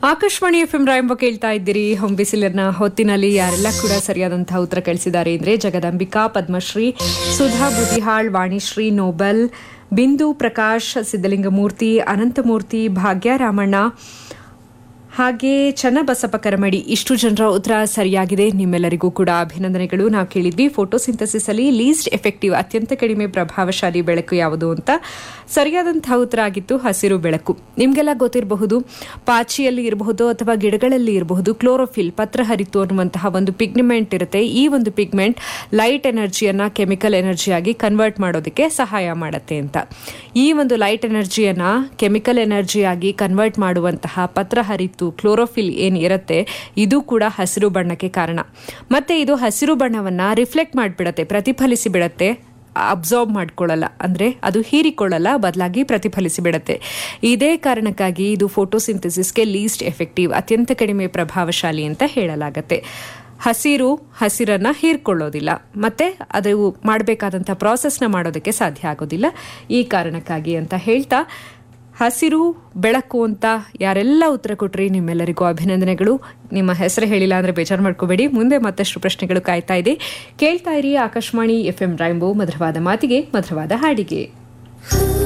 Akashvani F M ರಾಯಂಬ ಕೇಳ್ತಾ ಇದ್ದೀರಿ ಹೊಂಬಿಸಿಲಿನ ಹೊತ್ತಿನಲ್ಲಿ ಯಾರೆಲ್ಲ ಕೂಡ ಸರಿಯಾದಂತಹ ಉತ್ತರ ಕಳಿಸಿದ್ದಾರೆ ಅಂದ್ರೆ ಜಗದಂಬಿಕಾ ಪದ್ಮಶ್ರೀ ಸುಧಾ ಬುದಿಹಾಳ್ ವಾಣಿಶ್ರೀ ನೋಬಲ್ ಬಿಂದು ಪ್ರಕಾಶ್ ಸಿದ್ದಲಿಂಗಮೂರ್ತಿ ಅನಂತಮೂರ್ತಿ ಭಾಗ್ಯ ರಾಮಣ್ಣ ಹಾಗೆ ಚನ್ನಬಸಪ್ಪ ಕರಮಡಿ ಇಷ್ಟು ಜನರ ಉತ್ತರ ಸರಿಯಾಗಿದೆ ನಿಮ್ಮೆಲ್ಲರಿಗೂ ಕೂಡ ಅಭಿನಂದನೆಗಳು ನಾವು ಕೇಳಿದ್ವಿ ಫೋಟೋಸಿಂಥಸಿಸ್ ಅಲ್ಲಿ ಲೀಸ್ಟ್ ಎಫೆಕ್ಟಿವ್ ಅತ್ಯಂತ ಕಡಿಮೆ ಪ್ರಭಾವಶಾಲಿ ಬೆಳಕು ಯಾವುದು ಅಂತ ಸರಿಯಾದಂತಹ ಉತ್ತರ ಆಗಿತ್ತು ಹಸಿರು ಬೆಳಕು ನಿಮಗೆಲ್ಲ ಗೊತ್ತಿರಬಹುದು ಪಾಚಿಯಲ್ಲಿ ಇರಬಹುದು ಅಥವಾ ಗಿಡಗಳಲ್ಲಿ ಇರಬಹುದು ಕ್ಲೋರೋಫಿಲ್ ಪತ್ರಹರಿತು ಅನ್ನುವಂತಹ ಒಂದು ಪಿಗ್ಮೆಂಟ್ ಇರುತ್ತೆ ಈ ಒಂದು ಪಿಗ್ಮೆಂಟ್ ಲೈಟ್ ಎನರ್ಜಿಯನ್ನ ಕೆಮಿಕಲ್ ಎನರ್ಜಿಯಾಗಿ ಕನ್ವರ್ಟ್ ಮಾಡೋದಕ್ಕೆ ಸಹಾಯ ಮಾಡುತ್ತೆ ಅಂತ ಈ ಒಂದು ಲೈಟ್ ಎನರ್ಜಿಯನ್ನ ಕೆಮಿಕಲ್ ಎನರ್ಜಿಯಾಗಿ ಕನ್ವರ್ಟ್ ಮಾಡುವಂತಹ ಪತ್ರಹರಿತು ಕ್ಲೋರೋಫಿಲ್ ಏನು ಇರುತ್ತೆ ಇದು ಕೂಡ ಹಸಿರು ಬಣ್ಣಕ್ಕೆ ಕಾರಣ ಮತ್ತೆ ಇದು ಹಸಿರು ಬಣ್ಣವನ್ನ ರಿಫ್ಲೆಕ್ಟ್ ಮಾಡಿಬಿಡತ್ತೆ ಪ್ರತಿಫಲಿಸಿ ಬಿಡತ್ತೆ ಅಬ್ಸಾರ್ಬ್ ಮಾಡ್ಕೊಳ್ಳಲ್ಲ ಅಂದ್ರೆ ಅದು ಹೀರಿಕೊಳ್ಳಲ್ಲ ಬದಲಾಗಿ ಪ್ರತಿಫಲಿಸಿ ಬಿಡುತ್ತೆ ಇದೇ ಕಾರಣಕ್ಕಾಗಿ ಇದು ಫೋಟೋಸಿಂಥಸಿಸ್ಗೆ ಲೀಸ್ಟ್ ಎಫೆಕ್ಟಿವ್ ಅತ್ಯಂತ ಕಡಿಮೆ ಪ್ರಭಾವಶಾಲಿ ಅಂತ ಹೇಳಲಾಗತ್ತೆ ಹಸಿರು ಹಸಿರನ್ನ ಹೀರ್ಕೊಳ್ಳೋದಿಲ್ಲ ಮತ್ತೆ ಅದು ಮಾಡಬೇಕಾದಂಥ ಪ್ರಾಸೆಸ್ನ ಮಾಡೋದಕ್ಕೆ ಸಾಧ್ಯ ಆಗೋದಿಲ್ಲ ಈ ಕಾರಣಕ್ಕಾಗಿ ಅಂತ ಹೇಳ್ತಾ ಹಸಿರು ಬೆಳಕು ಅಂತ ಯಾರೆಲ್ಲ ಉತ್ತರ ಕೊಟ್ರಿ ನಿಮ್ಮೆಲ್ಲರಿಗೂ ಅಭಿನಂದನೆಗಳು ನಿಮ್ಮ ಹೆಸರು ಹೇಳಿಲ್ಲ ಅಂದ್ರೆ ಬೇಜಾರು ಮಾಡ್ಕೋಬೇಡಿ ಮುಂದೆ ಮತ್ತಷ್ಟು ಪ್ರಶ್ನೆಗಳು ಕಾಯ್ತಾ ಇದೆ ಕೇಳ್ತಾ ಇರಿ ಆಕಾಶವಾಣಿ ಎಫ್ ಎಂ ರೈಂಬೋ ಮಧುರವಾದ ಮಾತಿಗೆ ಮಧುರವಾದ ಹಾಡಿಗೆ